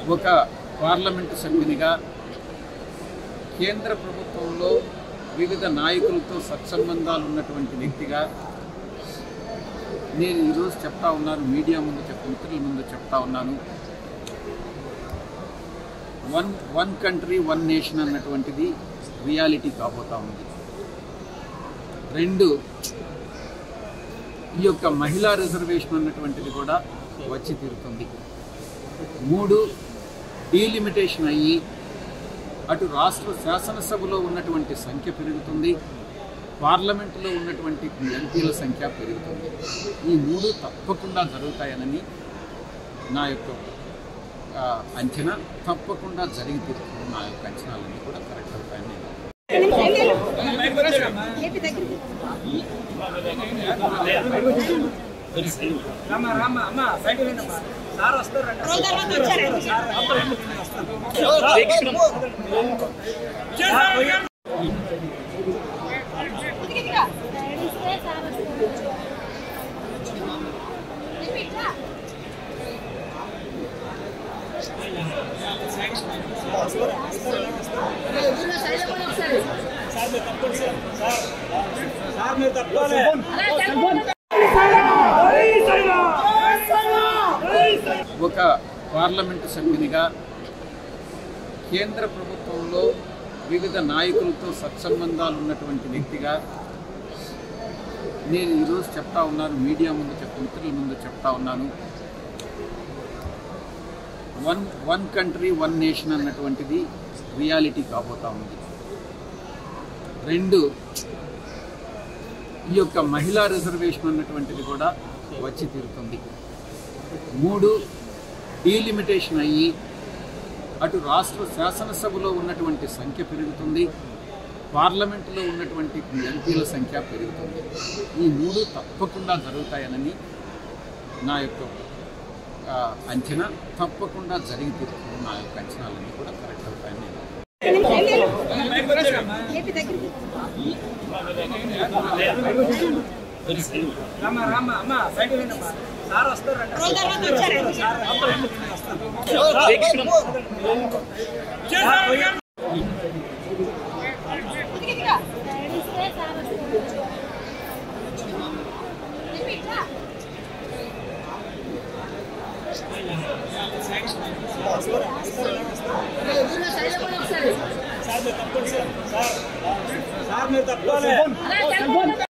ఒక పార్లమెంటు సభ్యునిగా కేంద్ర ప్రభుత్వంలో వివిధ నాయకులతో సత్సంబంధాలు ఉన్నటువంటి వ్యక్తిగా నేను ఈరోజు చెప్తా ఉన్నాను మీడియా ముందు చెప్ మిత్రుల ముందు చెప్తా ఉన్నాను one one country one nation అన్నటువంటిది రియాలిటీ కాబోతా ఉంది రెండు ఈ యొక్క మహిళా రిజర్వేషన్ అన్నటువంటిది కూడా వచ్చి తీరుతుంది మూడు డీలిమిటేషన్ అయ్యి అటు రాష్ట్ర శాసనసభలో ఉన్నటువంటి సంఖ్య పెరుగుతుంది పార్లమెంటులో ఉన్నటువంటి ఎంపీల సంఖ్య పెరుగుతుంది ఈ మూడు తప్పకుండా జరుగుతాయనని నా యొక్క ఆ, అంచనా తప్పకుండా జరిగి తీరుతుంది నా యొక్క అంచనాలన్నీ కూడా కరెక్ట్ అవుతాయని నేను రామ రామ అమ్మ సైడ్ వినమ్మా సార్ వస్తారంట సార్ మీరు తప్పుకోలే ఒక పార్లమెంటు సభ్యునిగా కేంద్ర ప్రభుత్వంలో వివిధ నాయకులతో సత్సంబంధాలు ఉన్నటువంటి వ్యక్తిగా నేను ఈరోజు చెప్తా ఉన్నాను మీడియా ముందు చెప్ మిత్రుల ముందు చెప్తా ఉన్నాను one one country one nation అన్నటువంటిది రియాలిటీ కాబోతా ఉంది రెండు ఈ యొక్క మహిళా రిజర్వేషన్ అన్నటువంటిది కూడా వచ్చి తీరుతుంది మూడు డీలిమిటేషన్ అయ్యి అటు రాష్ట్ర శాసనసభలో ఉన్నటువంటి సంఖ్య పెరుగుతుంది పార్లమెంటులో ఉన్నటువంటి ఎంపీల సంఖ్య పెరుగుతుంది ఈ మూడు తప్పకుండా జరుగుతాయనని నా యొక్క ఆ, అంచనా తప్పకుండా జరిగి తీరుతుంది నా యొక్క అంచనాలన్నీ కూడా కరెక్ట్ అవుతాయని నేను రామ రామ అమ్మ సైడ్ వినమ్మా సార్ వస్తారంట సార్ మీరు తప్పుకోలే